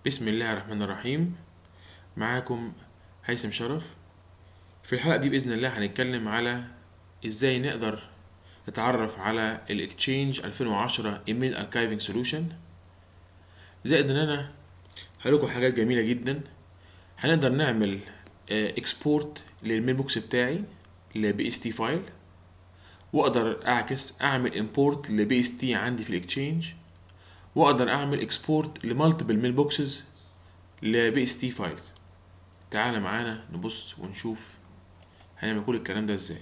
بسم الله الرحمن الرحيم معاكم هيثم شرف في الحلقة دي بإذن الله هنتكلم على إزاي نقدر نتعرف على الاكتشينج 2010 ايميل اركايفنج سولوشن زائد ان انا هقولكم حاجات جميلة جدا هنقدر نعمل اكسبورت للميل بوكس بتاعي لبي اس تي فايل واقدر اعكس اعمل امبورت لبي اس تي عندي في الاكتشينج واقدر اعمل اكسبورت لمالتيبل ميل بوكسز لبي اس تي فايلز تعالى معانا نبص ونشوف هنعمل كل الكلام ده ازاي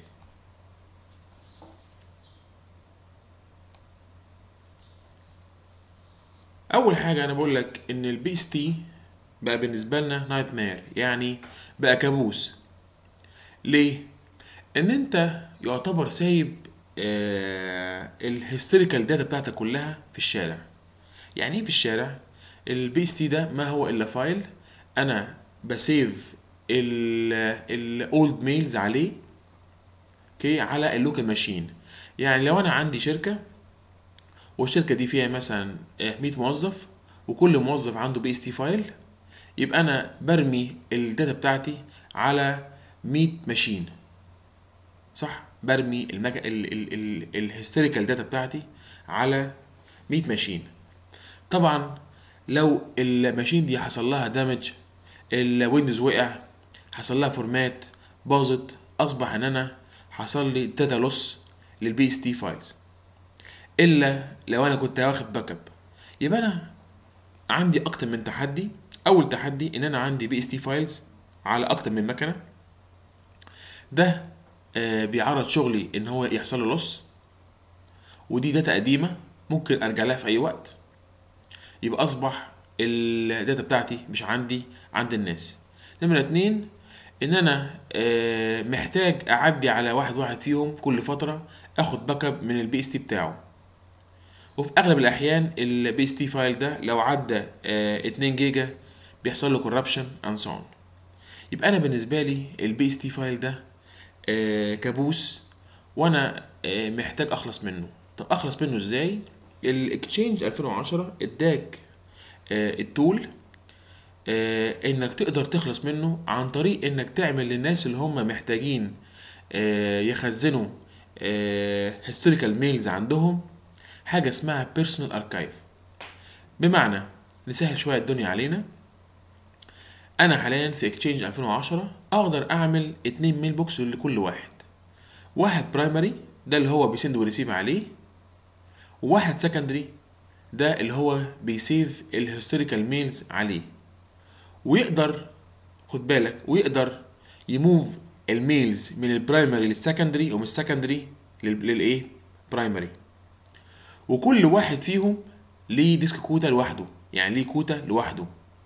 اول حاجه انا بقول لك ان البي اس تي بقى بالنسبه لنا نايت مير يعني بقى كابوس ليه ان انت يعتبر سايب آه الهيستوريكال داتا بتاعتك كلها في الشارع يعني ايه في الشارع البي اس تي ده ما هو الا فايل انا بسيف الاولد ميلز عليه اوكي على اللوكال ماشين يعني لو انا عندي شركه والشركه دي فيها مثلا 100 موظف وكل موظف عنده بي اس تي فايل يبقى انا برمي الداتا بتاعتي على 100 ماشين صح برمي المج... ال... ال... ال... الهيستوريكال داتا بتاعتي على 100 ماشين طبعا لو الماشين دي حصل لها دامج الويندوز وقع حصل لها فورمات باظت اصبح ان انا حصل لي داتا لوس للبي اس تي فايلز الا لو انا كنت واخد باك اب يبقى انا عندي اكتر من تحدي اول تحدي ان انا عندي بي اس تي فايلز على اكتر من مكنه ده آه بيعرض شغلي ان هو يحصل له لوس ودي داتا قديمه ممكن ارجع لها في اي وقت يبقى اصبح الداتا بتاعتي مش عندي عند الناس نمرة اتنين ان انا آه محتاج اعدي على واحد واحد فيهم كل فترة اخد باك اب من البي اس تي بتاعه وفي اغلب الاحيان البي اس تي فايل ده لو عدى آه 2 جيجا بيحصل له كوربشن اند سون يبقى انا بالنسبه لي البي اس تي فايل ده آه كابوس وانا آه محتاج اخلص منه طب اخلص منه ازاي الاكتشينج 2010 اداك آه التول آه انك تقدر تخلص منه عن طريق انك تعمل للناس اللي هم محتاجين آه يخزنوا هيستوريكال ميلز عندهم حاجه اسمها بيرسونال اركايف بمعنى نسهل شويه الدنيا علينا انا حاليا في اكتشينج 2010 اقدر اعمل اتنين ميل بوكس لكل واحد واحد برايمري ده اللي هو بيسند وريسيف عليه وواحد سكندري ده اللي هو بيسيف الهيستوريكال ميلز عليه ويقدر خد بالك ويقدر يموف الميلز من البرايمري للسكندري ومن السكندري للايه برايمري وكل واحد فيهم ليه ديسك كوتا لوحده يعني ليه كوتا لوحده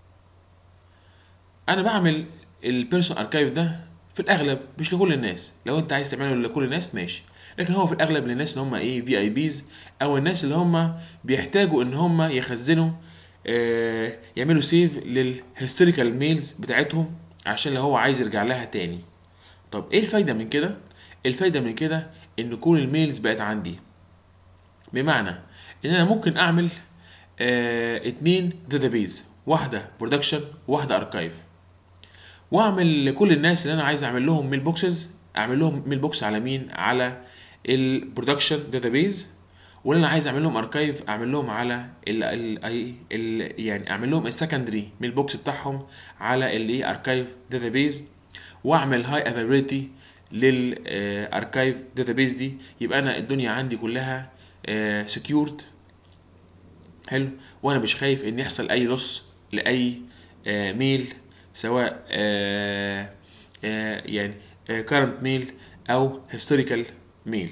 انا بعمل البيرسون اركايف ده في الاغلب مش لكل الناس لو انت عايز تعمله لكل الناس ماشي لكن هو في الاغلب للناس اللي هم ايه في اي بيز او الناس اللي هم بيحتاجوا ان هم يخزنوا آه يعملوا سيف للهيستوريكال ميلز بتاعتهم عشان لو هو عايز يرجع لها تاني طب ايه الفايده من كده الفايده من كده ان كل الميلز بقت عندي بمعنى ان انا ممكن اعمل آه اتنين داتابيز واحده برودكشن وواحده اركايف واعمل لكل الناس اللي انا عايز اعمل لهم ميل بوكسز اعمل لهم ميل بوكس على مين على البرودكشن داتابيز واللي انا عايز اعمل لهم اركايف اعمل لهم على ال ال ال يعني اعمل لهم السكندري ميل بوكس بتاعهم على الايه اركايف داتابيز واعمل هاي افيلابيلتي للاركايف داتابيز دي يبقى انا الدنيا عندي كلها سكيورد حلو وانا مش خايف ان يحصل اي لص لاي آه ميل سواء آه آه يعني current mail او historical mail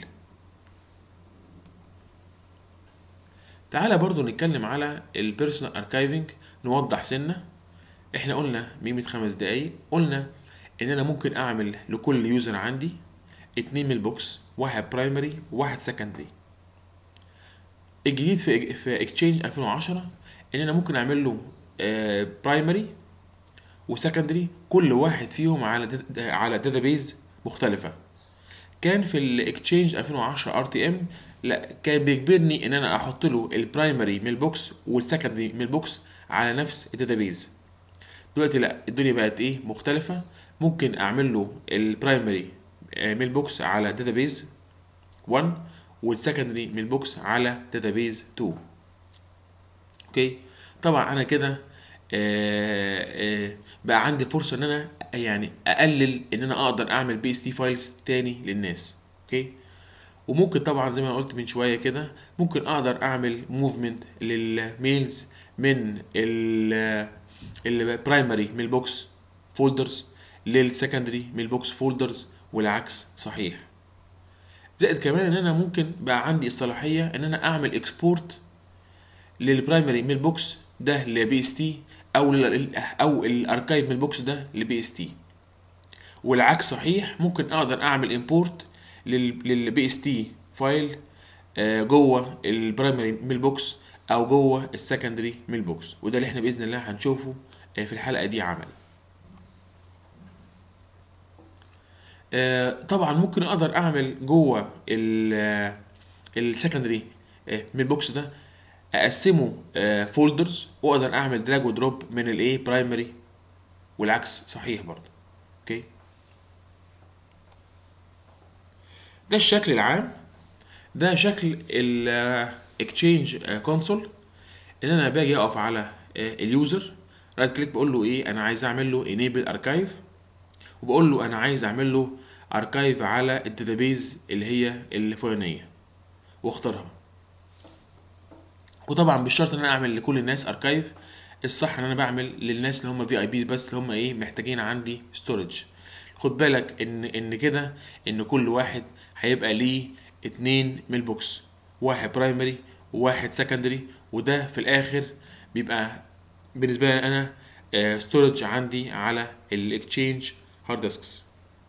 تعالى برضو نتكلم على البيرسونال اركايفنج نوضح سنة احنا قلنا ميمة خمس دقايق قلنا ان انا ممكن اعمل لكل يوزر عندي اتنين ميل بوكس واحد برايمري وواحد سكندري الجديد في في اكتشينج 2010 ان انا ممكن اعمل له برايمري وسكندري كل واحد فيهم على داتا على داتابيز مختلفة كان في الاكتشينج 2010 ار تي ام لا كان بيجبرني ان انا احط له البرايمري ميل بوكس والسكندري ميل بوكس على نفس الداتابيز دلوقتي لا الدنيا بقت ايه مختلفه ممكن اعمل له البرايمري ميل بوكس على داتابيز 1 والسكندري ميل بوكس على داتابيز 2 اوكي طبعا انا كده آه، آه، بقى عندي فرصه ان انا يعني اقلل ان انا اقدر اعمل بي اس تي فايلز تاني للناس اوكي وممكن طبعا زي ما انا قلت من شويه كده ممكن اقدر اعمل موفمنت للميلز من البرايمري ميل بوكس فولدرز للسكندري ميل بوكس فولدرز والعكس صحيح زائد كمان ان انا ممكن بقى عندي الصلاحيه ان انا اعمل اكسبورت للبرايمري ميل بوكس ده لبي اس تي او لل او الاركايف ميل بوكس ده لبي اس تي والعكس صحيح ممكن اقدر اعمل امبورت للبي اس تي فايل آه، جوه البرايمري ميل بوكس او جوه السكندري ميل بوكس وده اللي احنا باذن الله هنشوفه آه، في الحلقه دي عمل آه، طبعا ممكن اقدر اعمل جوه السكندري ميل بوكس ده اقسمه فولدرز واقدر اعمل دراج ودروب من الايه برايمري والعكس صحيح برضه اوكي ده الشكل العام ده شكل الاكتشينج كونسول ان انا باجي اقف على اليوزر رايت كليك بقول له ايه انا عايز اعمل له انيبل اركايف وبقول له انا عايز اعمل له اركايف على الداتابيز اللي هي الفلانيه واختارها وطبعا بالشرط ان انا اعمل لكل الناس اركايف الصح ان انا بعمل للناس اللي هم في اي بيز بس اللي هم ايه محتاجين عندي ستورج خد بالك ان ان كده ان كل واحد هيبقى ليه اتنين ميل بوكس واحد برايمري وواحد سكندري وده في الاخر بيبقى بالنسبه لي انا ستورج عندي على الاكتشينج هارد ديسكس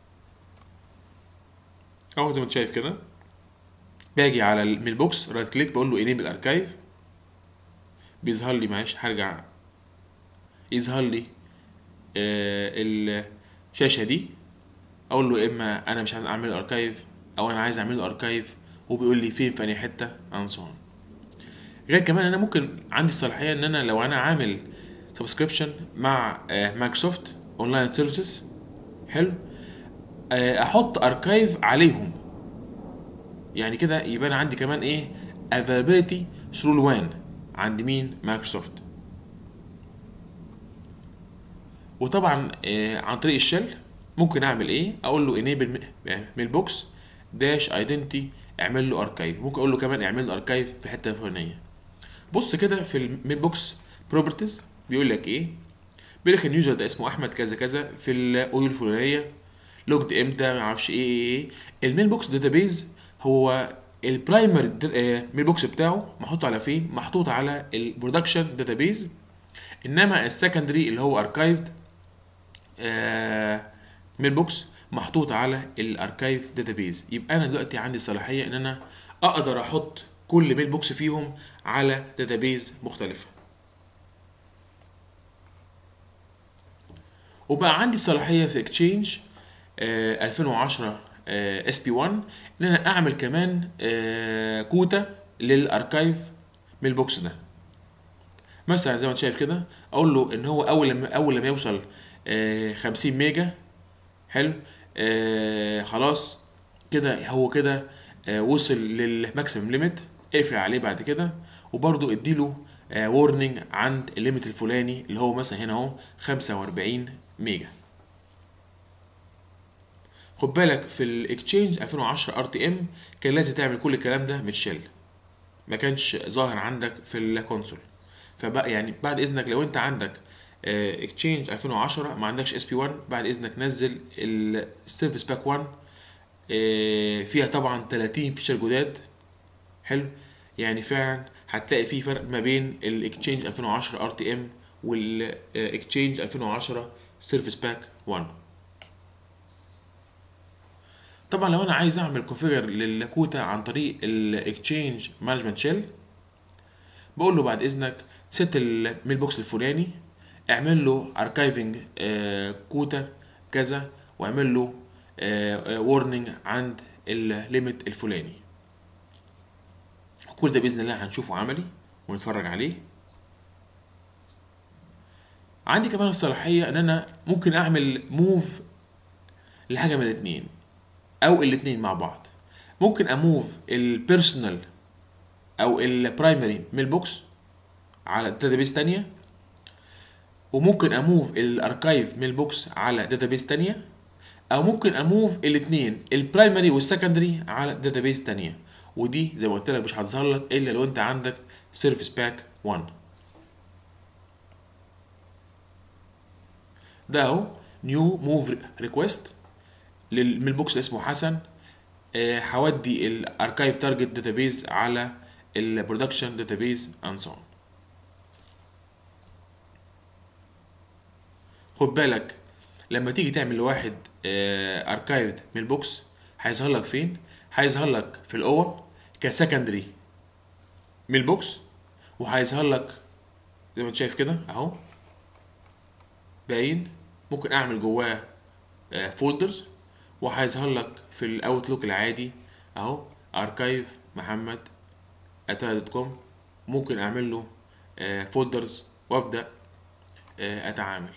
اهو زي ما انت شايف كده باجي على الميل بوكس رايت كليك بقول له انيبل اركايف بيظهر لي معلش هرجع يظهر لي آه الشاشه دي اقول له اما انا مش عايز اعمل اركايف او انا عايز اعمل له اركايف وبيقول لي فين في انهي حته انصون غير كمان انا ممكن عندي الصلاحيه ان انا لو انا عامل سبسكريبشن مع آه مايكروسوفت اونلاين سيرفيسز حلو آه احط اركايف عليهم يعني كده يبقى انا عندي كمان ايه availability through الوان عند مين مايكروسوفت وطبعا آه عن طريق الشل ممكن اعمل ايه اقول له enable ميل بوكس داش ايدنتي اعمل له اركايف ممكن اقول له كمان اعمل له اركايف في حته فلانيه بص كده في الميل بوكس بروبرتيز بيقول لك ايه بيقول لك اليوزر ده اسمه احمد كذا كذا في الاويل الفلانيه لوجد امتى ما اعرفش ايه ايه ايه الميل بوكس داتابيز هو البرايمري ميل بوكس بتاعه محطوط على فين محطوط على البرودكشن داتابيز انما السكندري اللي هو اركايفد ميل بوكس محطوط على الاركايف داتابيز يبقى انا دلوقتي عندي صلاحيه ان انا اقدر احط كل ميل بوكس فيهم على داتابيز مختلفه وبقى عندي صلاحيه في اكتشينج 2010 اس بي 1 ان انا اعمل كمان آه كوتا للاركايف ميل بوكس ده مثلا زي ما انت شايف كده اقول له ان هو اول لما اول لما يوصل آه 50 ميجا حلو آه خلاص كده هو كده آه وصل للماكسيمم ليميت اقفل عليه بعد كده وبرده اديله آه وورنينج عند الليميت الفلاني اللي هو مثلا هنا اهو 45 ميجا خد بالك في الاكتشينج 2010 ار تي ام كان لازم تعمل كل الكلام ده من شيل ما كانش ظاهر عندك في الكونسول فبقى يعني بعد اذنك لو انت عندك اكتشينج 2010 ما عندكش اس بي 1 بعد اذنك نزل السيرفيس باك 1 فيها طبعا 30 فيشر جداد حلو يعني فعلا هتلاقي في فرق ما بين الاكتشينج 2010 ار تي ام والاكتشينج 2010 سيرفيس باك 1 طبعا لو انا عايز اعمل كونفيجر للكوتا عن طريق الاكتشينج مانجمنت شيل بقول له بعد اذنك ست الميل بوكس الفلاني اعمل له اركايفنج كوتا كذا واعمل له وورنينج عند الليميت الفلاني كل ده باذن الله هنشوفه عملي ونتفرج عليه عندي كمان الصلاحيه ان انا ممكن اعمل موف لحاجه من الاثنين او الاثنين مع بعض ممكن اموف البيرسونال او البرايمري ميل بوكس على داتابيس تانية وممكن اموف الاركايف ميل بوكس على داتابيس تانية او ممكن اموف الاثنين البرايمري والسكندري على داتابيس تانية ودي زي ما قلت لك مش هتظهر لك الا لو انت عندك سيرفيس باك 1 ده اهو نيو موف ريكويست للميل بوكس اللي اسمه حسن آه، هودي الاركايف تارجت داتابيز على البرودكشن داتابيز اند سو خد بالك لما تيجي تعمل لواحد اركايفد ميل بوكس هيظهر لك فين هيظهر لك في الاوه كسكندري ميل بوكس وهيظهر لك زي ما انت شايف كده اهو باين ممكن اعمل جواه فولدرز وهيظهر لك في الاوتلوك العادي اهو اركايف محمد دوت كوم ممكن اعمل له فولدرز وابدا آه، اتعامل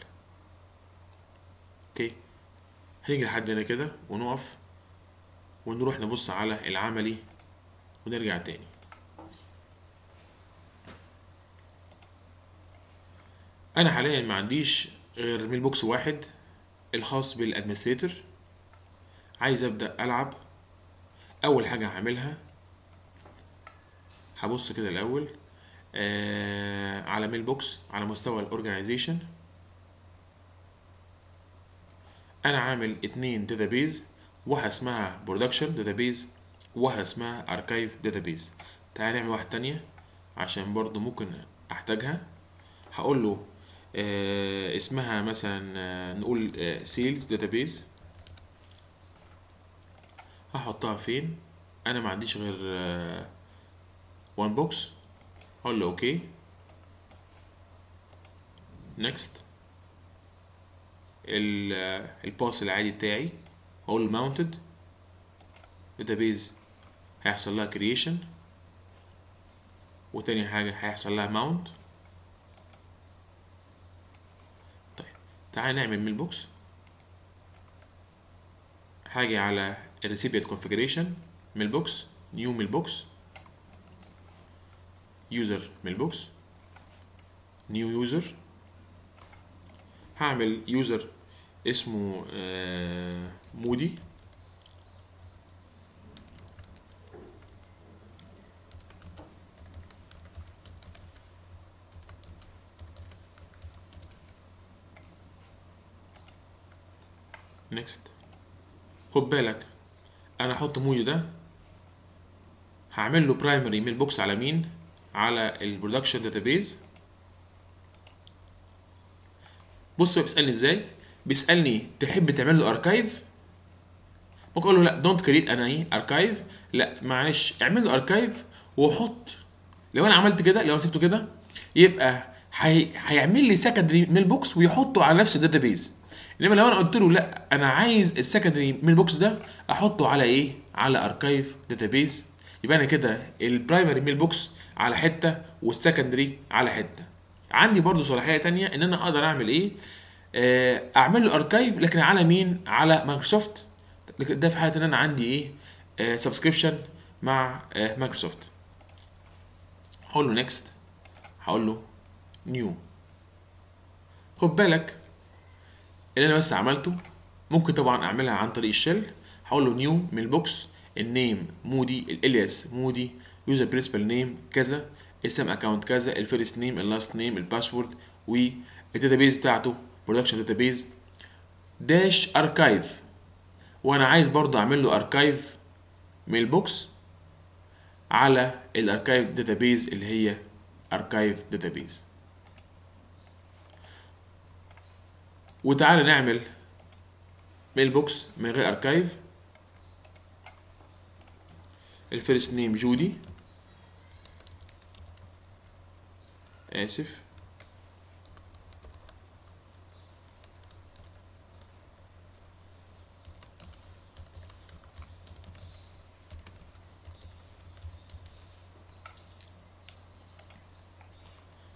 اوكي هنيجي لحد هنا كده ونقف ونروح نبص على العملي ونرجع تاني انا حاليا ما عنديش غير ميل بوكس واحد الخاص بالادمنستريتور عايز ابدا العب اول حاجه هعملها هبص كده الاول آه على ميل بوكس على مستوى الاورجنايزيشن انا عامل اتنين داتابيز واحده اسمها برودكشن داتابيز وواحده اسمها اركايف داتابيز تعال نعمل واحده تانية عشان برضو ممكن احتاجها هقول له آه اسمها مثلا آه نقول سيلز داتابيز هحطها فين انا ما عنديش غير وان بوكس اقول له اوكي نيكست الباس العادي بتاعي اقول ماونتد داتابيز هيحصل لها كرييشن وتاني حاجة هيحصل لها ماونت طيب تعال نعمل ميل بوكس هاجي على الريسيبيانت كونفيجريشن ميل بوكس نيو ميل بوكس يوزر ميل بوكس نيو يوزر هعمل يوزر اسمه آه مودي نيكست خد بالك انا احط مودي ده هعمل له برايمري ميل بوكس على مين على البرودكشن داتابيز بص هو بيسالني ازاي بيسالني تحب تعمل له اركايف ممكن اقول له لا دونت كريت انا ايه اركايف لا معلش اعمل له اركايف وحط لو انا عملت كده لو انا سبته كده يبقى هي... هيعمل لي سكندري ميل بوكس ويحطه على نفس الداتابيز انما لو انا قلت له لا انا عايز السكندري ميل بوكس ده احطه على ايه على اركايف داتابيز يبقى انا كده البرايمري ميل بوكس على حته والسكندري على حته عندي برضو صلاحيه تانية ان انا اقدر اعمل ايه آه، اعمل له اركايف لكن على مين على مايكروسوفت لكن ده في حاله ان انا عندي ايه سبسكريبشن مع آه، مايكروسوفت هقول له نيكست هقول له نيو خد بالك اللي انا بس عملته ممكن طبعا اعملها عن طريق الشيل هقول له نيو ميل بوكس النيم مودي الالياس مودي يوزر برنسبل نيم كذا اسم اكونت كذا الفيرست نيم اللاست نيم الباسورد والداتابيز بتاعته برودكشن داتابيز داش اركايف وانا عايز برضه اعمل له اركايف ميل بوكس على الاركايف داتابيز اللي هي اركايف داتابيز وتعالى نعمل ميل بوكس من غير اركايف الفيرست نيم جودي اسف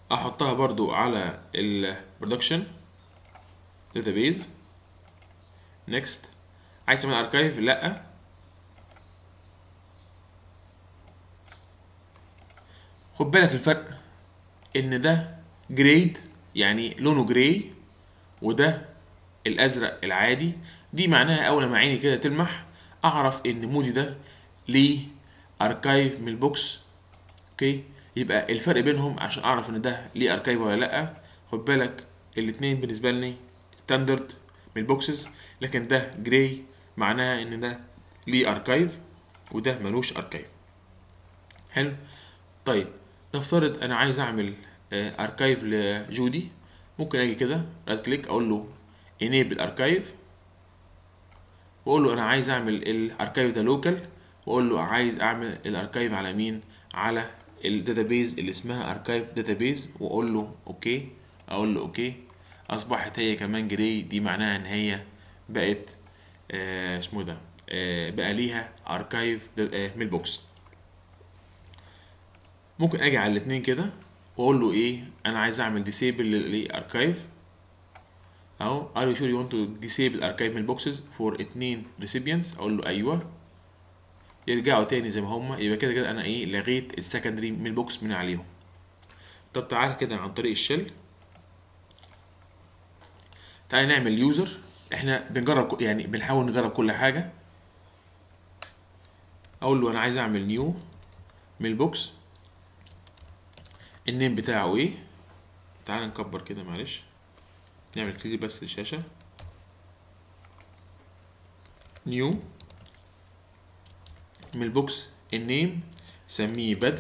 احطها برضو على البرودكشن داتابيز نيكست عايز تعمل اركايف لا خد بالك الفرق ان ده جريد يعني لونه جراي وده الازرق العادي دي معناها اول ما عيني كده تلمح اعرف ان مودي ده ليه اركايف من البوكس اوكي يبقى الفرق بينهم عشان اعرف ان ده ليه اركايف ولا لا خد بالك الاتنين بالنسبه لي ستاندرد من البوكسز لكن ده جراي معناها ان ده ليه اركايف وده ملوش اركايف حلو طيب نفترض انا عايز اعمل اركايف لجودي ممكن اجي كده رايت كليك اقول له enable archive واقول له انا عايز اعمل الاركايف ده لوكال واقول له عايز اعمل الاركايف على مين على الداتابيز اللي اسمها اركايف داتابيز واقول له اوكي اقول له اوكي اصبحت هي كمان جراي دي معناها ان هي بقت آه اسمه ده آه بقى ليها اركايف آه من البوكس ممكن اجي على الاتنين كده واقول له ايه انا عايز اعمل ديسيبل للاركايف اهو are you sure you want to disable archive mailboxes for اتنين recipients اقول له ايوه يرجعوا تاني زي ما هما يبقى كده كده انا ايه لغيت السكندري ميل بوكس من عليهم طب تعالى كده عن طريق الشل تعالى نعمل يوزر احنا بنجرب يعني بنحاول نجرب كل حاجه اقول له انا عايز اعمل نيو ميل بوكس النيم بتاعه ايه تعالى نكبر كده معلش نعمل كليك بس الشاشة نيو من البوكس النيم سميه بدر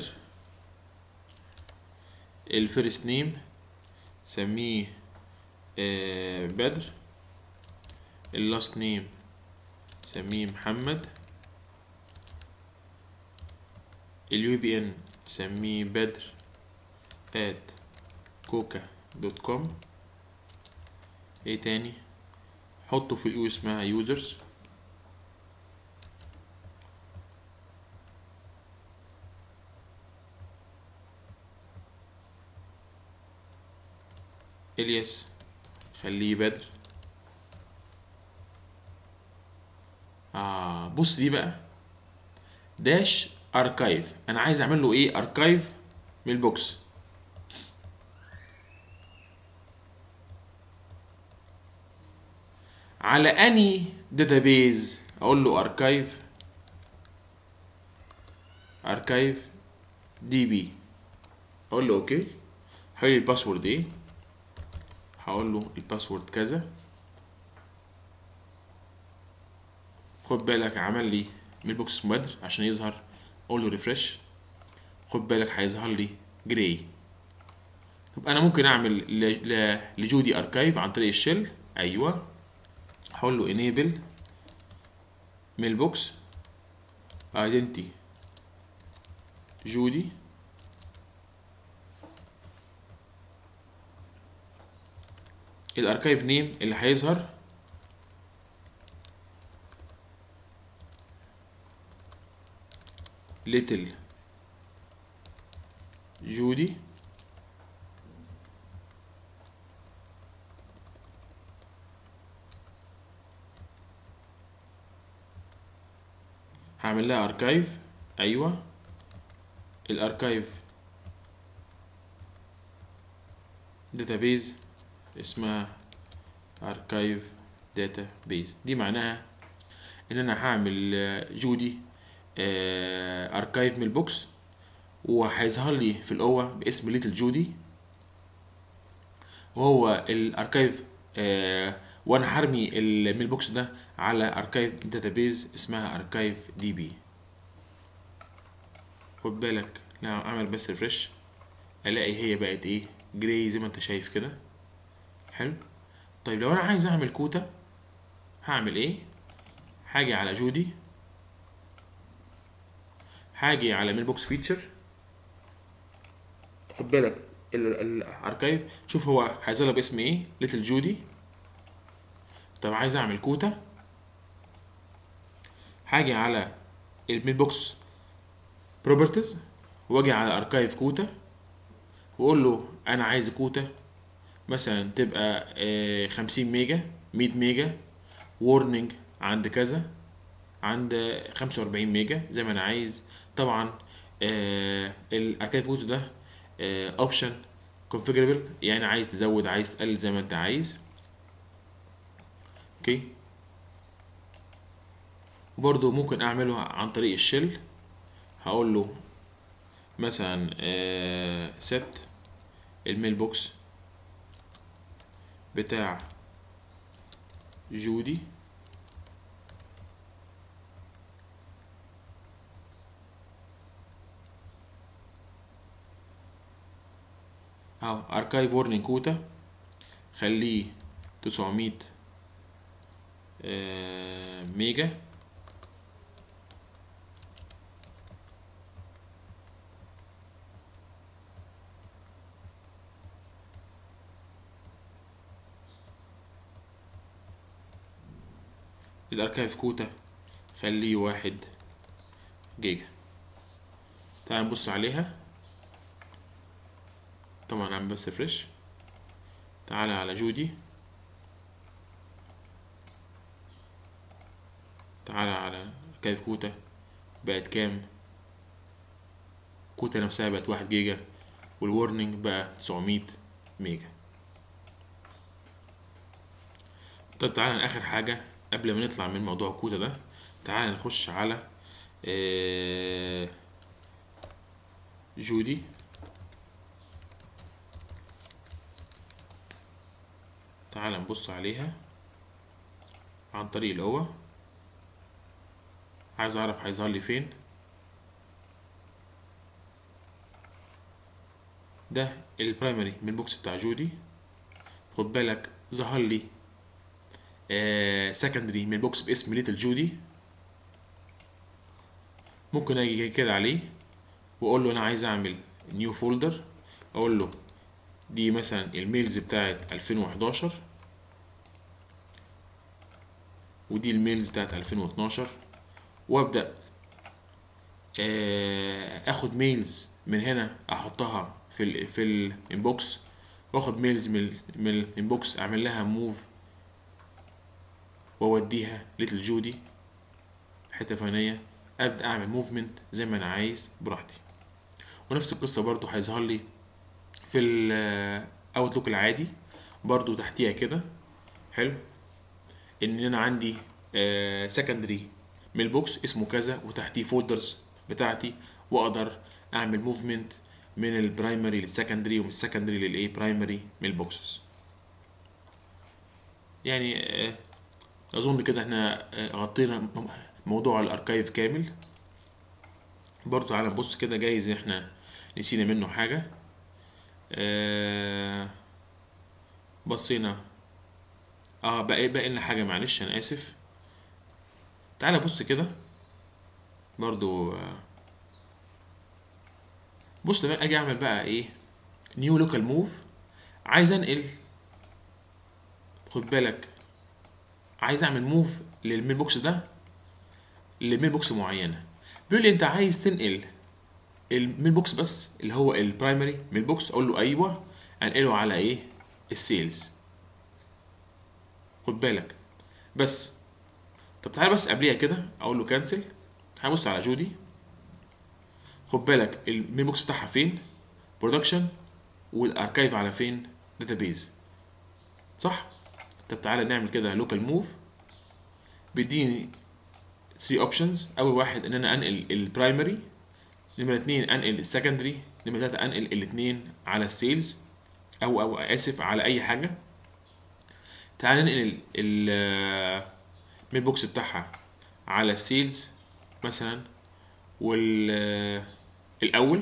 الفيرست نيم سميه آه بدر اللاست نيم سميه محمد اليو بي ان سميه بدر at كوكا دوت كوم ايه تاني حطه في اليو اسمها يوزرز الياس خليه بدر آه بص دي بقى داش اركايف انا عايز اعمل له ايه اركايف من البوكس على اني داتابيز اقول له اركايف اركايف دي بي اقول له اوكي هقول لي الباسورد ايه هقول له الباسورد كذا خد بالك عمل لي ميل بوكس اسمه بدر عشان يظهر اقول له ريفرش خد بالك هيظهر لي جراي طب انا ممكن اعمل لجودي اركايف عن طريق الشيل ايوه هقول له enable mailbox identity جودي الاركايف نيم اللي هيظهر little جودي هعمل لها اركايف ايوه الاركايف داتابيز اسمها اركايف داتابيز دي معناها ان انا هعمل جودي اركايف من البوكس وهيظهر لي في القوة باسم ليتل جودي وهو الاركايف وانا هرمي الميل بوكس ده على اركايف داتابيز اسمها اركايف دي بي خد بالك لو اعمل بس ريفرش الاقي هي بقت ايه جراي زي ما انت شايف كده حلو طيب لو انا عايز اعمل كوتا هعمل ايه هاجي على جودي هاجي على ميل بوكس فيتشر خد بالك الاركايف شوف هو هيظهر باسم ايه ليتل جودي طب عايز اعمل كوتا هاجي على الميل بوكس بروبرتيز واجي على اركايف كوتا واقول له انا عايز كوتا مثلا تبقى آه، 50 ميجا 100 ميجا وورنينج عند كذا عند 45 ميجا زي ما انا عايز طبعا آه الاركايف كوتا ده اوبشن كونفيجربل يعني عايز تزود عايز تقلل زي ما انت عايز اوكي وبرضو ممكن اعمله عن طريق الشل هقول له مثلا set الميل بوكس بتاع جودي اهو اركايف ورنينج كوتا خليه 900 آه، ميجا الاركايف كوتا خليه واحد جيجا تعال نبص عليها طبعا عم بس فريش تعالى على جودي تعالى على كيف كوتا بقت كام كوتا نفسها بقت واحد جيجا والورنينج بقى 900 ميجا طب تعالى اخر حاجة قبل ما نطلع من موضوع كوتا ده تعالى نخش على آه، جودي تعال نبص عليها عن طريق القوة عايز اعرف هيظهر لي فين ده البرايمري من البوكس بتاع جودي خد بالك ظهر لي سكندري من البوكس باسم ليتل جودي ممكن اجي كده عليه واقول له انا عايز اعمل نيو فولدر اقول له دي مثلا الميلز بتاعت 2011 ودي الميلز بتاعت 2012 وابدا آه، اخد ميلز من هنا احطها في ال في الانبوكس واخد ميلز من ال- من الانبوكس اعمل لها موف واوديها ليتل جودي حته فنيه ابدا اعمل موفمنت زي ما انا عايز براحتي ونفس القصه برضو هيظهر لي في الاوتلوك العادي برضو تحتيها كده حلو ان انا عندي سكندري ميل بوكس اسمه كذا وتحتيه فولدرز بتاعتي واقدر اعمل موفمنت من البرايمري للسكندري ومن السكندري للايه برايمري ميل بوكسز يعني آه، اظن كده احنا آه، غطينا م- موضوع الاركايف كامل برضو تعالى نبص كده جايز احنا نسينا منه حاجة آه، بصينا اه بقى باقي لنا حاجة معلش انا اسف تعالى بص كده برضو آه، بص لما اجي اعمل بقى ايه نيو لوكال موف عايز انقل خد بالك عايز اعمل موف للميل بوكس ده لميل بوكس معينه بيقول لي انت عايز تنقل الميل بوكس بس اللي هو البرايمري ميل بوكس اقول له ايوه انقله على ايه السيلز خد بالك بس طب تعالى بس قبليها كده اقول له كانسل تعالى بص على جودي خد بالك الميل بوكس بتاعها فين برودكشن والاركايف على فين داتابيز صح طب تعالى نعمل كده لوكال موف بيديني 3 اوبشنز اول واحد ان انا انقل البرايمري نمرة اتنين انقل السكندري نمرة تلاتة انقل الاتنين على السيلز او او اسف على اي حاجة تعال ننقل الميل بوكس بتاعها على السيلز مثلا وال الاول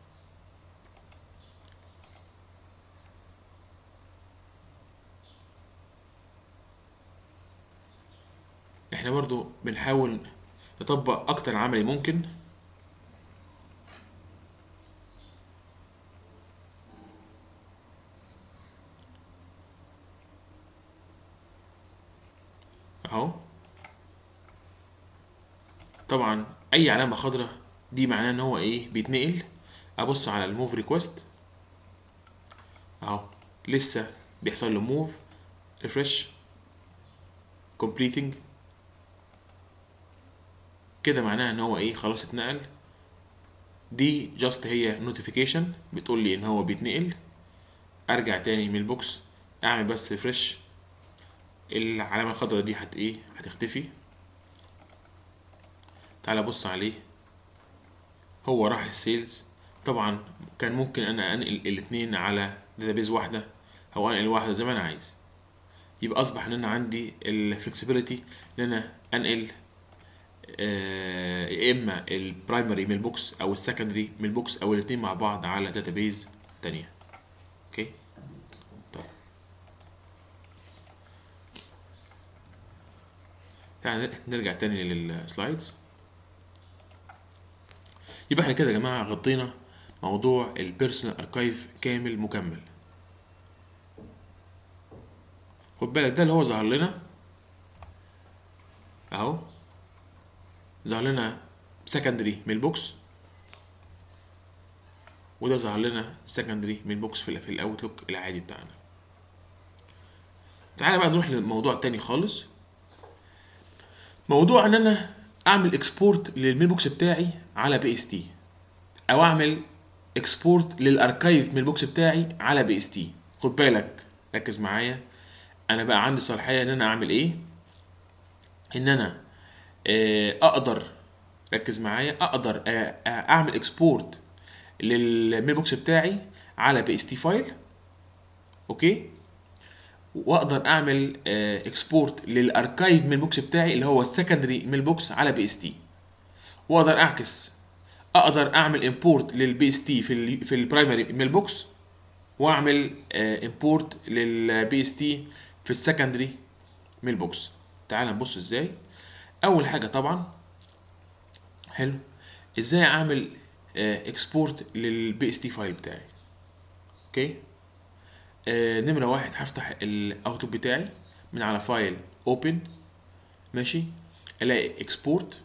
احنا برضو بنحاول نطبق اكتر عملي ممكن اهو طبعا اي علامه خضراء دي معناه ان هو ايه بيتنقل ابص على الموف ريكوست لسه بيحصل له موف ريفرش completing كده معناها ان هو ايه خلاص اتنقل دي جاست هي نوتيفيكيشن بتقول لي ان هو بيتنقل ارجع تاني من البوكس اعمل بس ريفرش العلامه الخضراء دي هت ايه هتختفي تعالى بص عليه هو راح السيلز طبعا كان ممكن انا انقل الاتنين على داتابيز واحده او انقل واحده زي ما انا عايز يبقى اصبح ان انا عندي الفلكسبيليتي ان انا انقل آه، يا اما البرايمري من البوكس او السكندري من البوكس او الاتنين مع بعض على داتابيز تانية اوكي طيب يعني نرجع تاني للسلايدز يبقى احنا كده يا جماعه غطينا موضوع البيرسونال اركايف كامل مكمل خد بالك ده اللي هو ظهر لنا اهو ظهر لنا سكندري من البوكس وده ظهر لنا سكندري من البوكس في, في الاوتلوك العادي بتاعنا تعالى بقى نروح لموضوع تاني خالص موضوع ان انا اعمل اكسبورت للميل بوكس بتاعي على بي اس تي او اعمل اكسبورت للاركايف من البوكس بتاعي على بي اس تي خد بالك ركز معايا انا بقى عندي صلاحيه ان انا اعمل ايه ان انا آه، اقدر ركز معايا اقدر آه، آه، اعمل اكسبورت للميل بوكس بتاعي على بي اس تي فايل اوكي واقدر اعمل اكسبورت للاركايف ميل بوكس بتاعي اللي هو السكندري ميل بوكس على بي اس تي واقدر اعكس اقدر اعمل امبورت للبي اس تي في ال في البرايمري ميل بوكس واعمل امبورت للبي اس تي في السكندري ميل بوكس تعال نبص ازاي اول حاجه طبعا حلو ازاي اعمل اكسبورت للبي اس تي فايل بتاعي اوكي آه نمره واحد هفتح الاوتبوت بتاعي من على فايل اوبن ماشي الاقي اكسبورت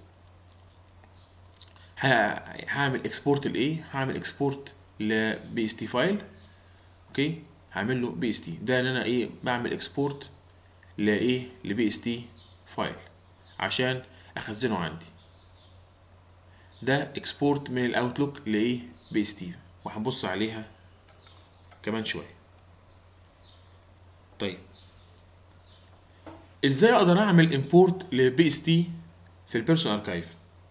هعمل اكسبورت لايه هعمل اكسبورت لبي اس تي فايل اوكي هعمل له بي اس تي ده ان انا ايه بعمل اكسبورت لايه لبي اس تي فايل عشان اخزنه عندي ده اكسبورت من الاوتلوك لايه بي اس تي وهنبص عليها كمان شويه طيب ازاي اقدر اعمل امبورت لبي اس تي في البيرسونال اركايف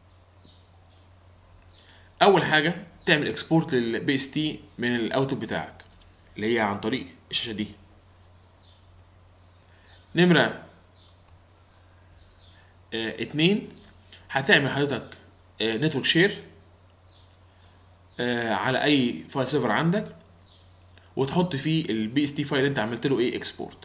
اول حاجه تعمل اكسبورت للبي اس تي من الاوتبوت بتاعك اللي هي عن طريق الشاشه دي نمره اه اتنين هتعمل حضرتك نتورك شير اه على اي فايل سيرفر عندك وتحط فيه البي اس تي فايل اللي انت عملت له ايه اكسبورت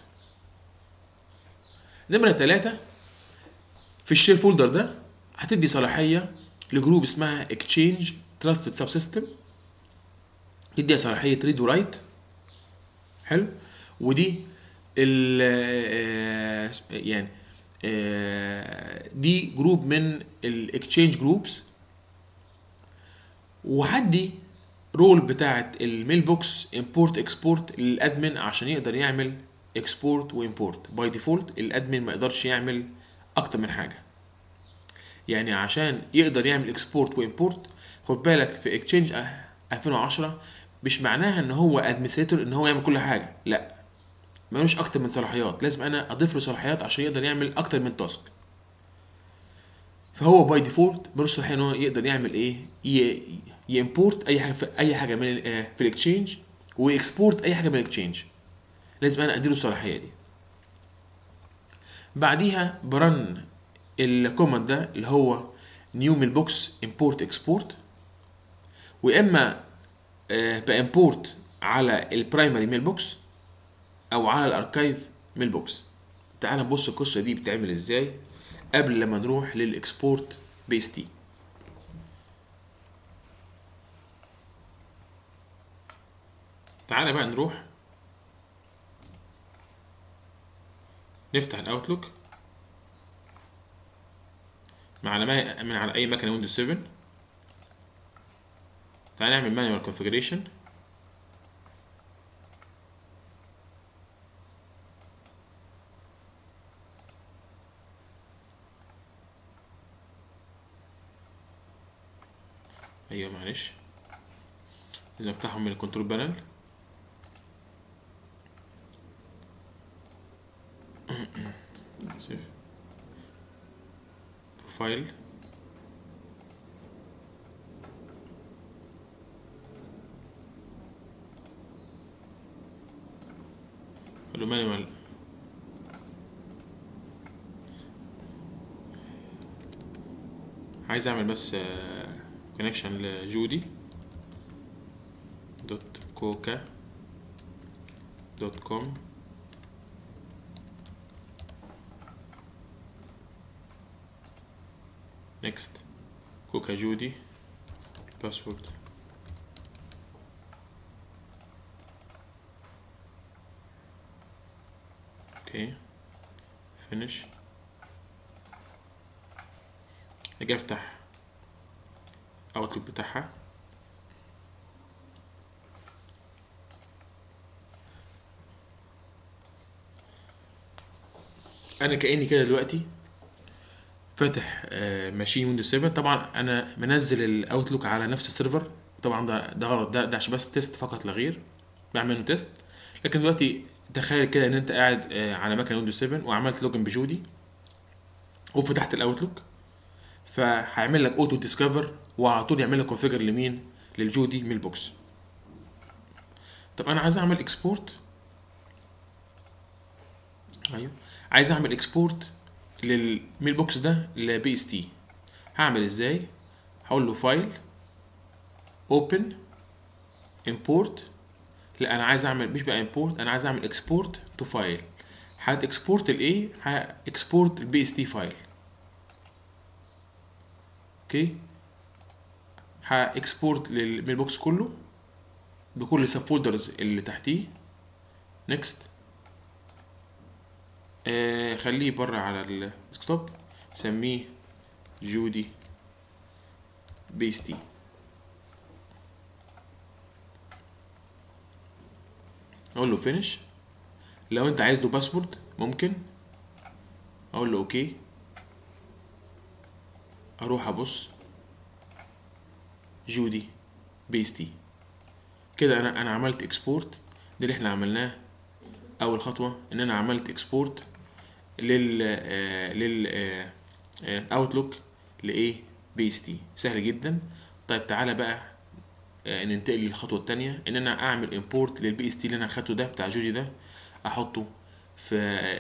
نمرة تلاتة في الشير فولدر ده هتدي صلاحية لجروب اسمها اكتشينج تراستد سب سيستم تديها صلاحية ريد ورايت حلو ودي ال يعني دي جروب من الاكتشينج جروبس وهدي رول بتاعت الميل بوكس امبورت اكسبورت للادمن عشان يقدر يعمل اكسبورت وامبورت باي ديفولت الادمن ما يقدرش يعمل اكتر من حاجه يعني عشان يقدر يعمل اكسبورت وامبورت خد بالك في اكتشينج 2010 مش معناها ان هو ادمنستريتور ان هو يعمل كل حاجه لا ملوش اكتر من صلاحيات لازم انا اضيف له صلاحيات عشان يقدر يعمل اكتر من تاسك فهو باي ديفولت ملوش صلاحيه ان هو يقدر يعمل ايه يمبورت اي حاجه في اي حاجه من في الاكتشينج واكسبورت اي حاجه من الاكتشينج لازم انا اديله الصلاحيه دي بعديها برن الكوماند ده اللي هو نيو ميل بوكس امبورت اكسبورت واما بامبورت على البرايمري ميل بوكس او على الاركايف ميل بوكس تعال نبص القصه دي بتعمل ازاي قبل لما نروح للاكسبورت بي اس تي تعالى بقى نروح نفتح الاوتلوك من على من على اي مكنه ويندوز 7 تعالى نعمل مانوال كونفيجريشن ايوه معلش لازم افتحهم من الكنترول بانل بروفايل له مانيوال عايز اعمل بس كونكشن لجودي دوت كوكا دوت كوم next كوكا جودي باسورد اوكي finish اجي افتح اوتلوك بتاعها انا كاني كده دلوقتي فاتح ماشين ويندوز 7 طبعا انا منزل الاوتلوك على نفس السيرفر طبعا ده ده غلط ده ده عشان بس تيست فقط لا غير بعمل له تيست لكن دلوقتي تخيل كده ان انت قاعد على مكنه ويندوز 7 وعملت لوجن بجودي وفتحت الاوتلوك فهيعمل لك اوتو ديسكفر وعلى طول يعمل لك كونفيجر لمين للجودي ميل بوكس طب انا عايز اعمل اكسبورت ايوه عايز اعمل اكسبورت للميل بوكس ده لبي اس تي هعمل ازاي هقول له فايل اوبن امبورت لا انا عايز اعمل مش بقى امبورت انا عايز اعمل اكسبورت تو فايل هات اكسبورت الايه اكسبورت البي اس تي فايل اوكي هاكسبورت للميل بوكس كله بكل السب فولدرز اللي تحتيه نيكست آه خليه بره على الديسكتوب سميه جودي بيستي اقول له فينيش لو انت عايز له باسورد ممكن اقول له اوكي اروح ابص جودي بيستي كده انا انا عملت اكسبورت ده اللي احنا عملناه اول خطوه ان انا عملت اكسبورت لل آه لل آه اوتلوك لايه بي اس تي سهل جدا طيب تعالى بقى آه ننتقل للخطوه الثانيه ان انا اعمل امبورت للبي اس تي اللي انا اخدته ده بتاع جودي ده احطه في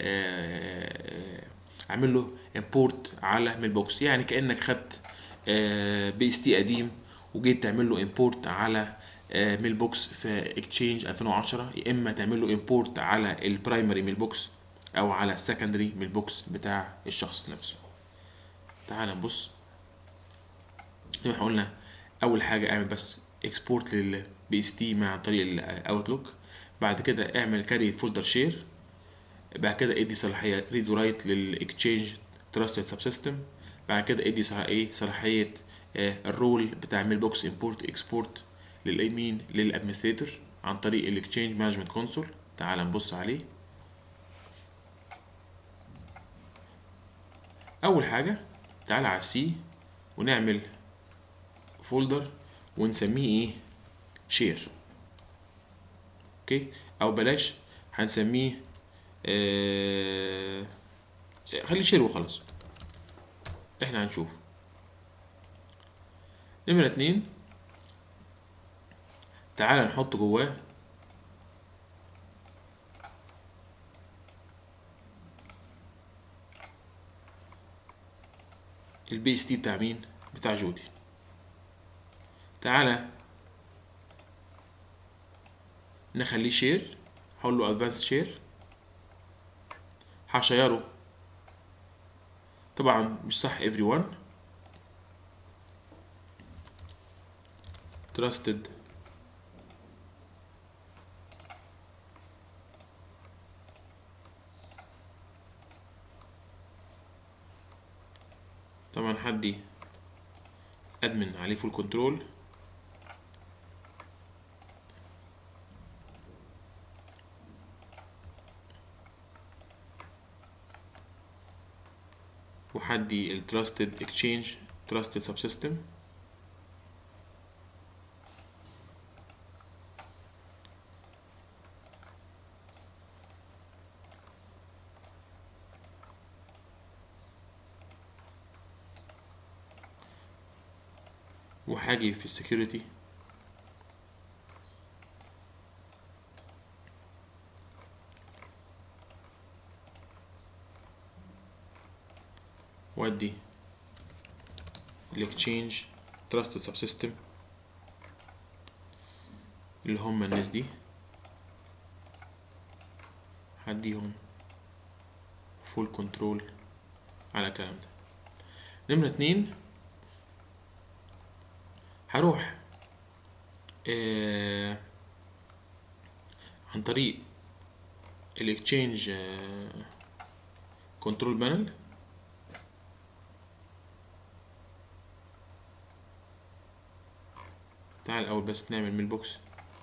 اعمل له امبورت على ميل بوكس يعني كانك خدت بي اس تي قديم وجيت تعمل له امبورت على ميل بوكس في اكتشينج 2010 يا اما تعمل له امبورت على البرايمري ميل بوكس او على السكندري ميل بوكس بتاع الشخص نفسه تعال نبص زي ما احنا قلنا اول حاجه اعمل بس اكسبورت للبي اس تي مع طريق الاوتلوك بعد كده اعمل كاري فولدر شير بعد كده ادي صلاحيه ريد ورايت للاكتشينج تراستد سب سيستم بعد كده ادي ايه صلاحيه الرول بتاع ميل بوكس امبورت اكسبورت لليمين للادمنستريتور عن طريق الاكتشينج مانجمنت كونسول تعال نبص عليه اول حاجه تعال على السي ونعمل فولدر ونسميه ايه شير اوكي او بلاش هنسميه آه خليه شير وخلاص احنا هنشوف نمرة اتنين تعال نحط جواه البي اس تي بتاع مين بتاع جودي تعالى نخليه شير هقول له ادفانس شير هشيره طبعا مش صح everyone trusted طبعا حدي ادمن عليه فول كنترول وحدي التراستد اكتشينج تراستد سب سيستم وهاجي في السكيورتي وادي الاكتشينج تراستد سب سيستم اللي هم الناس دي هديهم فول كنترول على الكلام ده نمرة اتنين هروح آه عن طريق الاكتشينج كنترول بانل تعال الاول بس نعمل ميل بوكس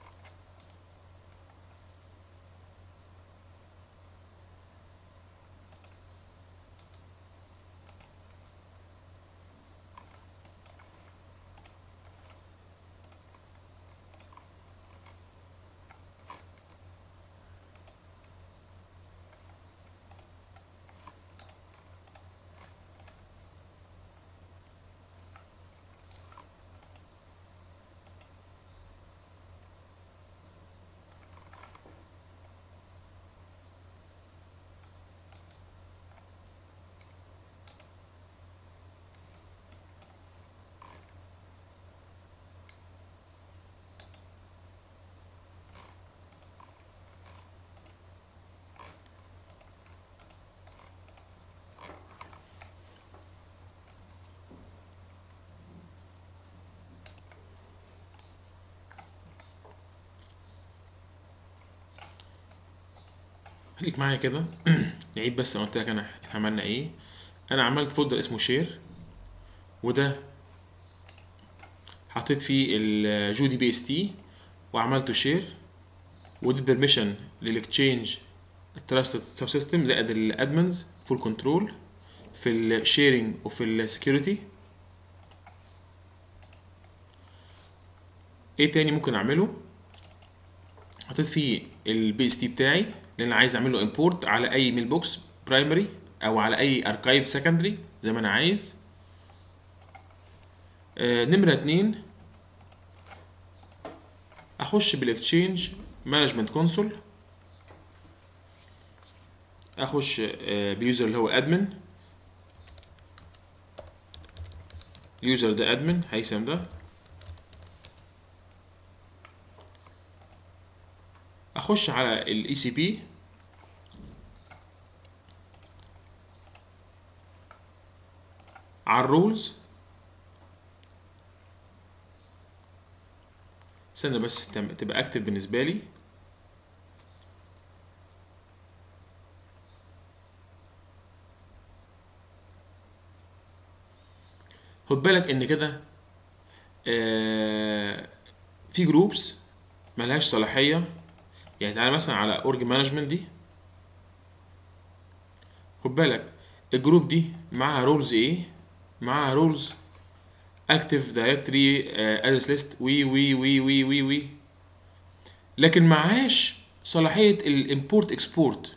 خليك معايا كده نعيد بس انا قلت لك انا إحنا عملنا ايه انا عملت فولدر اسمه شير وده حطيت فيه الجودي بي اس تي وعملته شير وديت بيرميشن للاكتشينج التراستد سب سيستم زائد الادمنز فول كنترول في الشيرنج وفي السكيورتي ايه تاني ممكن اعمله حطيت فيه البي اس تي بتاعي لان انا عايز اعمل له امبورت على اي ميل بوكس برايمري او على اي اركايف سكندري زي ما انا عايز آه نمرة اتنين اخش بالاكتشينج مانجمنت كونسول اخش آه باليوزر اللي هو ادمن اليوزر ده ادمن هيثم ده اخش على الاي سي بي على الرولز استنى بس تم- تبقى اكتف بالنسبه لي خد بالك ان كده آه، في جروبس ملهاش صلاحيه يعني تعالى مثلا على اورج مانجمنت دي خد بالك الجروب دي معاها رولز ايه معاها رولز اكتف دايركتوري ادرس ليست وي وي وي وي وي وي لكن معهاش صلاحيه الامبورت اكسبورت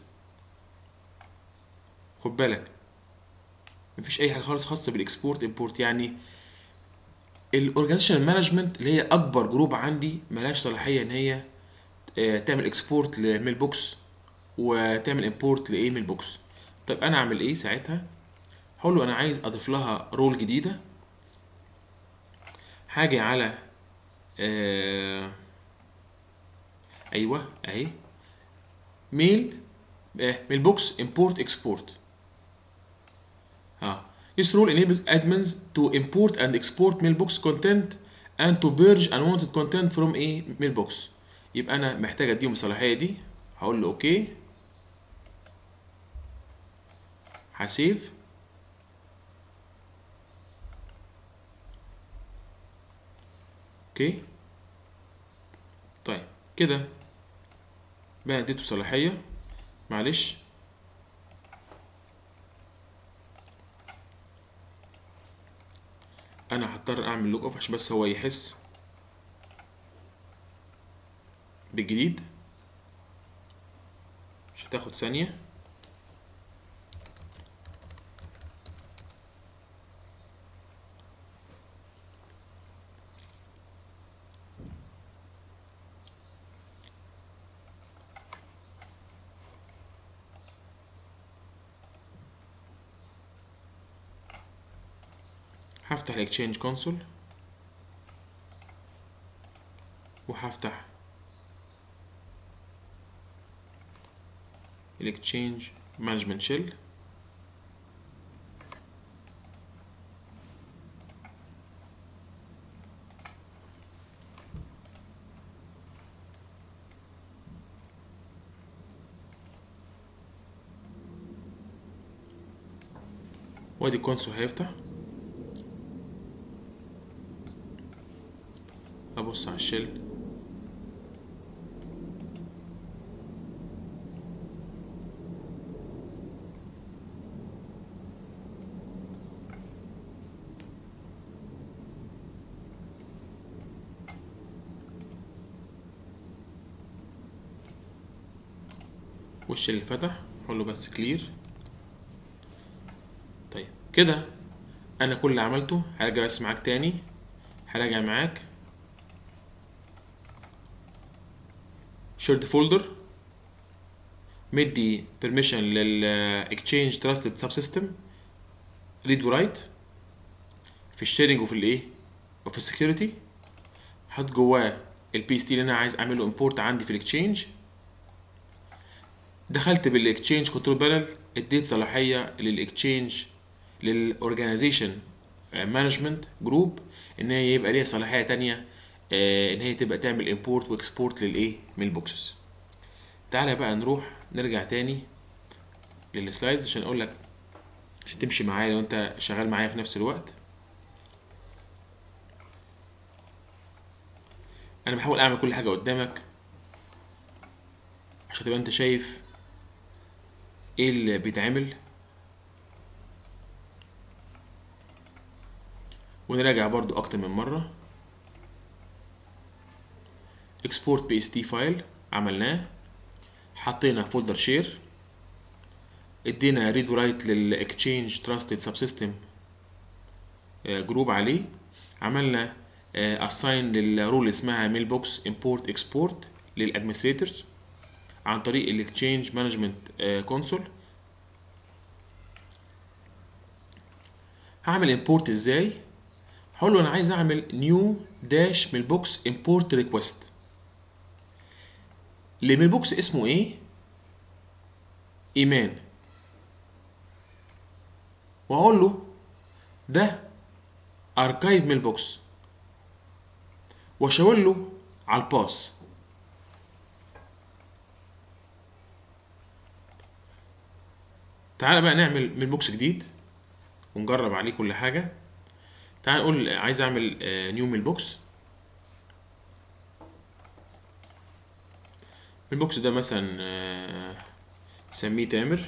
خد بالك مفيش اي حاجه خالص خاصه بالاكسبورت امبورت يعني الاورجانيزيشن مانجمنت اللي هي اكبر جروب عندي ملهاش صلاحيه ان هي آه، تعمل اكسبورت لميل بوكس وتعمل امبورت لايه ميل بوكس طيب انا اعمل ايه ساعتها هقول له انا عايز اضيف لها رول جديده هاجي على آه ايوه اهي ميل آه ميل بوكس امبورت اكسبورت ها This rule enables admins to import and export mailbox content and to purge unwanted content from a mailbox يبقى انا محتاج اديهم الصلاحيه دي هقول له اوكي هسيف اوكي طيب كده بقى اديته صلاحيه معلش انا هضطر اعمل لوج اوف عشان بس هو يحس بالجديد مش هتاخد ثانية هفتح الاكتشينج كونسول وهفتح الاكتشينج مانجمنت شيل وادي الكونسول هيفتح ابص على الشيل والشيل اللي فتح اقول له بس كلير طيب كده انا كل اللي عملته هرجع بس معاك تاني هراجع معاك shared folder مدي permission لل exchange trusted subsystem read ورايت في الشيرنج وفي الايه وفي السكيورتي حط جواه البي اس تي اللي انا عايز اعمله امبورت عندي في الاكتشينج دخلت بالاكتشينج كنترول بانل اديت صلاحيه للاكتشينج للاورجانيزيشن مانجمنت جروب ان هي يبقى ليها صلاحيه تانية ان هي تبقى تعمل امبورت واكسبورت للايه من البوكسز تعالى بقى نروح نرجع تاني للسلايدز عشان اقول لك عشان تمشي معايا لو انت شغال معايا في نفس الوقت انا بحاول اعمل كل حاجه قدامك عشان تبقى انت شايف ايه اللي بيتعمل ونراجع برضو اكتر من مره اكسبورت بي اس تي فايل عملناه حطينا فولدر شير ادينا ريد ورايت للاكتشينج تراستد سب سيستم جروب عليه عملنا اساين للرول اسمها ميل بوكس امبورت اكسبورت للادمنستريتورز عن طريق الاكتشينج مانجمنت كونسول هعمل امبورت ازاي هقول له انا عايز اعمل نيو داش ميل بوكس امبورت ريكوست الميل بوكس اسمه ايه ايمان واقول له ده اركايف ميل بوكس واشاور له على الباس تعالى بقى نعمل ميل بوكس جديد ونجرب عليه كل حاجه تعال نقول عايز اعمل نيو ميل بوكس البوكس ده مثلا سميه تامر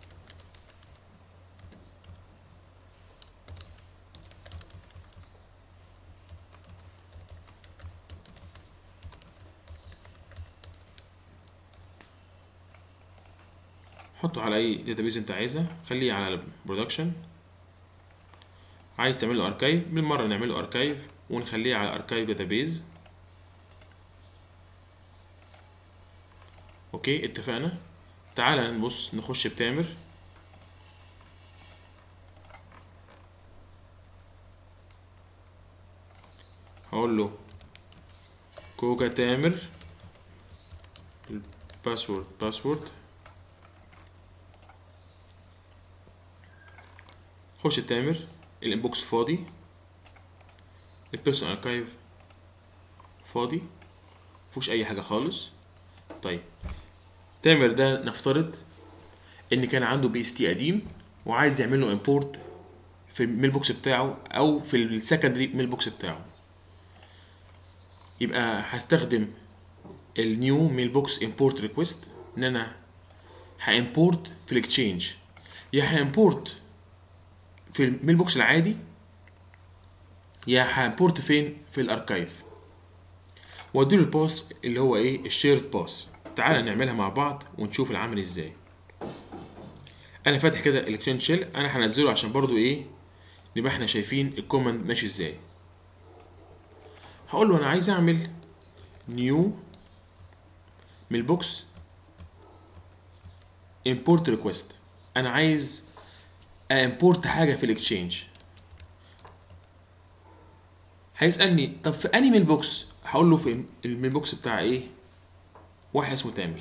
حطه على اي داتابيز انت عايزها خليه على البرودكشن عايز تعمل له اركايف بالمره نعمل له اركايف ونخليه على اركايف داتابيز اوكي اتفقنا تعالى نبص نخش بتامر هقول له كوكا تامر الباسورد باسورد خش تامر الانبوكس فاضي البيرسون اركايف فاضي مفيهوش اي حاجه خالص طيب تامر ده نفترض ان كان عنده بي اس تي قديم وعايز يعمل له امبورت في الميل بوكس بتاعه او في السكندري ميل بوكس بتاعه يبقى هستخدم النيو ميل بوكس امبورت ريكويست ان انا هامبورت في الاكتشينج يا هامبورت في الميل بوكس العادي يا هامبورت فين في الاركايف واديله الباس اللي هو ايه الشيرد باس تعالى نعملها مع بعض ونشوف العمل ازاي انا فاتح كده الاكتشينج شيل انا هنزله عشان برضو ايه نبقى احنا شايفين الكوماند ماشي ازاي هقول له انا عايز اعمل نيو ميل بوكس import ريكويست انا عايز امبورت حاجه في الاكتشينج هيسالني طب في انهي ميل بوكس هقول له في الميل بوكس بتاع ايه واحد اسمه تامر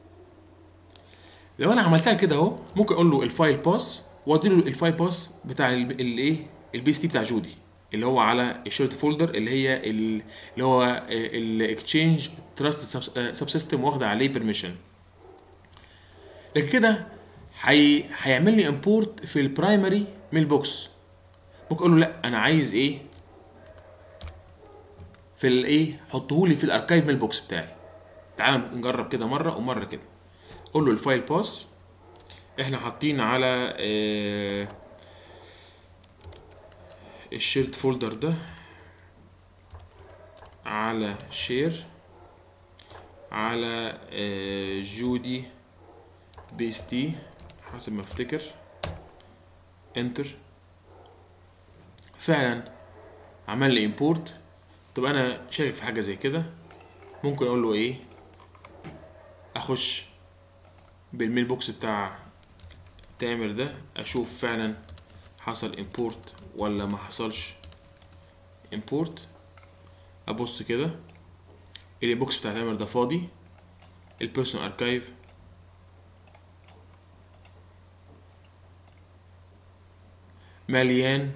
لو انا عملتها كده اهو ممكن اقول له الفايل باس وادي له الفايل باس بتاع الايه البي اس تي بتاع جودي اللي هو على الشيرت فولدر اللي هي ال- اللي هو الاكتشينج تراست سب سيستم واخده عليه بيرميشن لكن كده هي هيعمل لي امبورت في البرايمري ميل بوكس ممكن اقول له لا انا عايز ايه في الايه حطه لي في الاركايف ميل بوكس بتاعي تعال نجرب كده مره ومره كده قول له الفايل باس احنا حاطين على آه الشيرت فولدر ده على شير على آه جودي بيس تي حسب ما افتكر انتر فعلا عمل لي امبورت طب انا شاكك في حاجه زي كده ممكن اقول له ايه اخش بالميل بوكس بتاع تامر ده اشوف فعلا حصل امبورت ولا ما حصلش امبورت ابص كده الانبوكس بتاع تامر ده فاضي البيرسونال اركايف مليان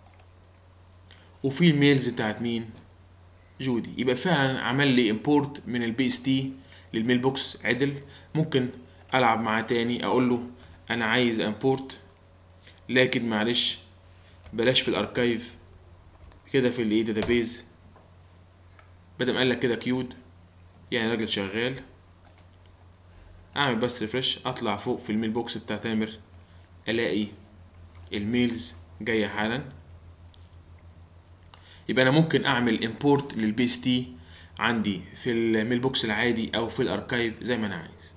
وفي الميلز بتاعت مين جودي يبقى فعلا عمل لي امبورت من البي اس تي للميل بوكس عدل ممكن العب معاه تاني اقول له انا عايز امبورت لكن معلش بلاش في الاركايف كده في الايه داتابيز بدل ما قال لك كده كيود يعني راجل شغال اعمل بس ريفرش اطلع فوق في الميل بوكس بتاع تامر الاقي الميلز جايه حالا يبقى انا ممكن اعمل امبورت للبي اس تي عندي في الميل بوكس العادي او في الاركايف زي ما انا عايز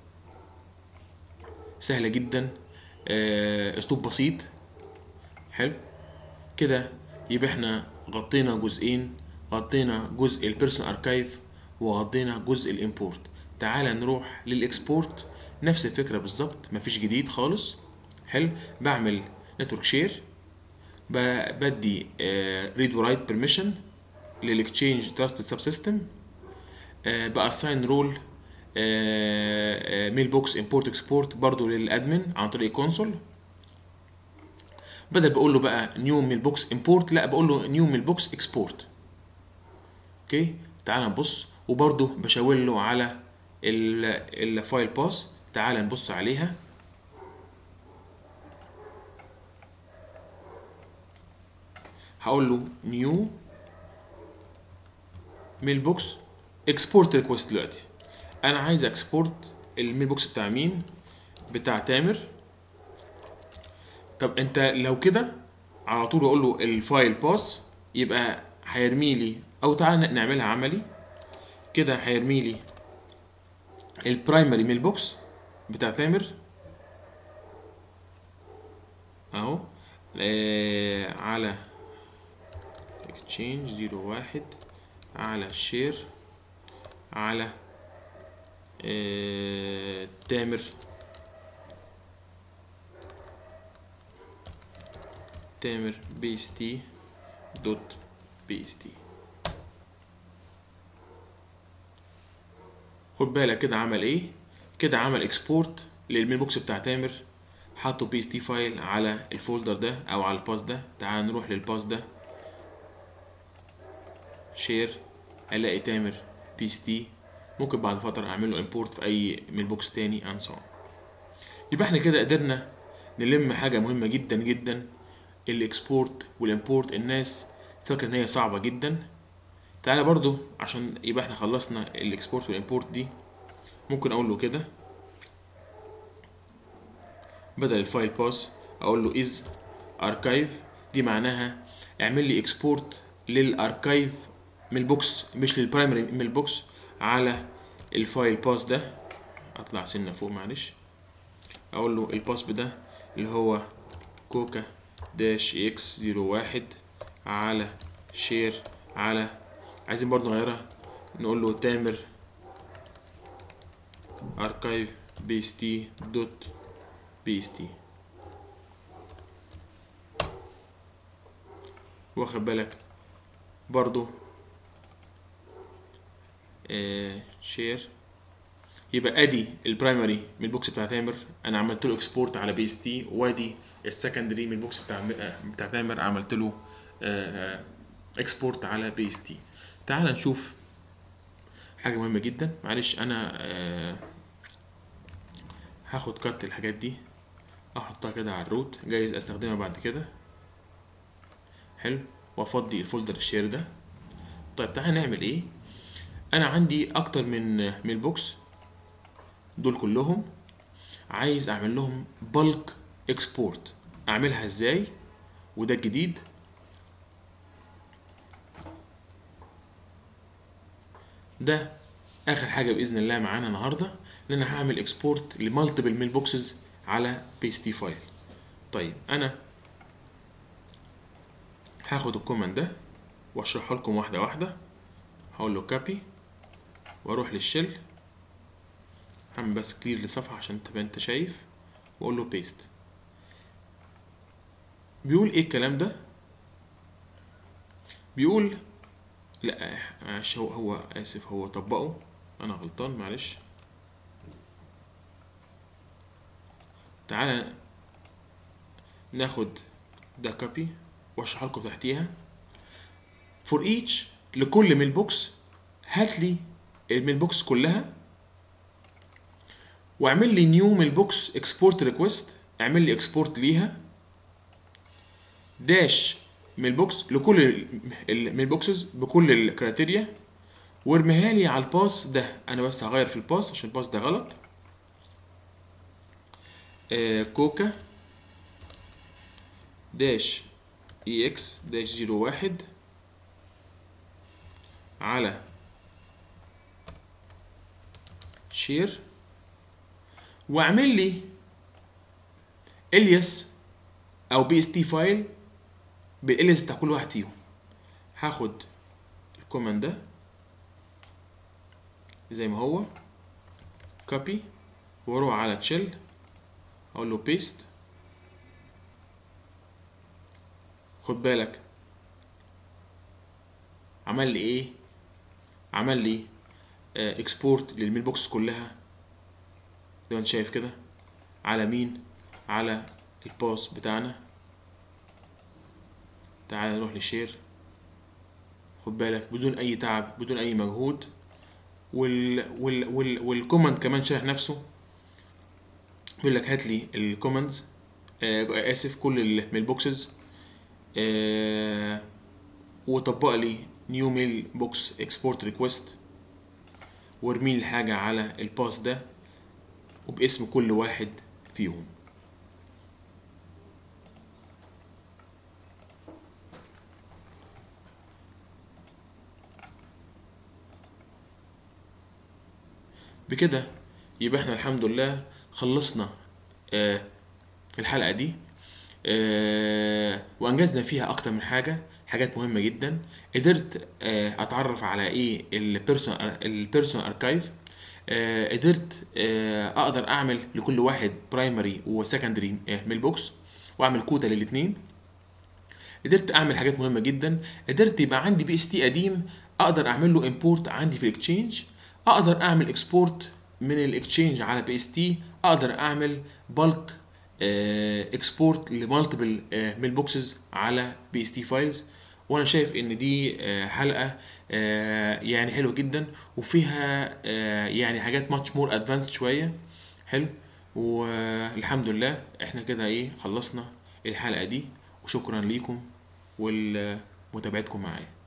سهله جدا آه، اسلوب بسيط حلو كده يبقى احنا غطينا جزئين غطينا جزء البيرسونال اركايف وغطينا جزء الامبورت تعال نروح للاكسبورت نفس الفكره بالظبط مفيش جديد خالص حلو بعمل نتورك شير بدي ريد ورايت بيرميشن للاكتشينج تراستد سب سيستم باساين رول ميل بوكس امبورت اكسبورت برضو للادمن عن طريق كونسول بدل بقول له بقى نيو ميل بوكس امبورت لا بقول له نيو ميل بوكس اكسبورت اوكي تعال نبص وبرضو بشاور له على الفايل باس تعال نبص عليها هقول له نيو ميل بوكس اكسبورت ريكوست دلوقتي انا عايز اكسبورت الميل بوكس بتاع مين بتاع تامر طب انت لو كده على طول اقول له الفايل باس يبقى هيرمي لي او تعال نعملها عملي كده هيرمي لي البرايمري ميل بوكس بتاع تامر اهو آه على اكتشينج زيرو واحد على شير على آه تامر تامر بي اس تي دوت بي اس تي خد بالك كده عمل ايه كده عمل اكسبورت للميل بوكس بتاع تامر حطه بي اس تي فايل على الفولدر ده او على الباس ده تعال نروح للباس ده شير الاقي تامر بي اس تي ممكن بعد فتره اعمل له امبورت في اي ميل بوكس تاني اند سو يبقى احنا كده قدرنا نلم حاجه مهمه جدا جدا الاكسبورت والامبورت الناس فاكره ان هي صعبه جدا تعالى برضو عشان يبقى احنا خلصنا الاكسبورت والامبورت دي ممكن اقول له كده بدل الفايل باس اقول له از اركايف دي معناها اعمل لي اكسبورت للاركايف من البوكس مش للبرايمري من البوكس على الفايل باس ده اطلع سنه فوق معلش اقول له الباس ده اللي هو كوكا داش اكس زيرو واحد على شير على عايزين برضو نغيرها نقول له تامر اركايف بي اس تي دوت بي اس تي واخد بالك برضو شير يبقى ادي البرايمري من البوكس بتاع تامر انا عملت له اكسبورت على بي اس تي وادي السكندري من البوكس بتاع بتاع تامر عملت له اكسبورت على بي اس تي تعال نشوف حاجه مهمه جدا معلش انا آه، هاخد كات الحاجات دي احطها كده على الروت جايز استخدمها بعد كده حلو وافضي الفولدر الشير ده طيب تعال نعمل ايه انا عندي اكتر من من البوكس دول كلهم عايز اعمل لهم بلك اكسبورت اعملها ازاي وده الجديد ده اخر حاجه باذن الله معانا النهارده ان انا هعمل اكسبورت لمالتيبل ميل بوكسز على بي اس تي فايل طيب انا هاخد الكوماند ده واشرحه لكم واحده واحده هقول له كابي واروح للشل هعمل بس كلير للصفحه عشان تبقى انت شايف واقول له بيست بيقول ايه الكلام ده بيقول لا معلش هو هو اسف هو طبقه انا غلطان معلش تعالى ناخد ده كوبي واشرح لكم تحتيها فور ايتش لكل ميل بوكس هات لي الميل بوكس كلها واعمل لي نيو ميل بوكس اكسبورت ريكويست اعمل لي اكسبورت ليها داش ميل بوكس لكل الميل بوكسز بكل الكرايتيريا وارميها لي على الباس ده انا بس هغير في الباس عشان الباس ده غلط آه كوكا داش اي اكس داش زيرو واحد على شير واعمل لي الياس او بي اس تي فايل بالالياس بتاع كل واحد فيهم هاخد الكوماند ده زي ما هو كوبي واروح على تشيل اقول له بيست خد بالك عمل لي ايه عمل لي اكسبورت للميل بوكس كلها زي ما انت شايف كده على مين على الباس بتاعنا تعال نروح لشير خد بالك بدون اي تعب بدون اي مجهود وال وال وال والكوماند كمان شرح نفسه بيقول لك هات لي الكوماندز آه اسف كل الميل بوكسز آه وطبق لي نيو ميل بوكس اكسبورت ريكويست وارمي لي الحاجه على الباس ده وباسم كل واحد فيهم بكده يبقى احنا الحمد لله خلصنا آه الحلقة دي آه وانجزنا فيها اكتر من حاجة حاجات مهمة جدا قدرت آه اتعرف على ايه البيرسون البيرسون اركايف قدرت آه اقدر اعمل لكل واحد برايمري وسكندري ميل بوكس واعمل كودا للاثنين قدرت اعمل حاجات مهمه جدا قدرت يبقى عندي بي اس تي قديم اقدر اعمل له امبورت عندي في الاكتشينج اقدر اعمل اكسبورت من الاكتشينج على بي اس تي اقدر اعمل بالك اكسبورت لمالتيبل ميل بوكسز على بي اس تي فايلز وانا شايف ان دي حلقه يعني حلوه جدا وفيها يعني حاجات ماتش مور ادفانسد شويه حلو والحمد لله احنا كده ايه خلصنا الحلقه دي وشكرا ليكم ولمتابعتكم معايا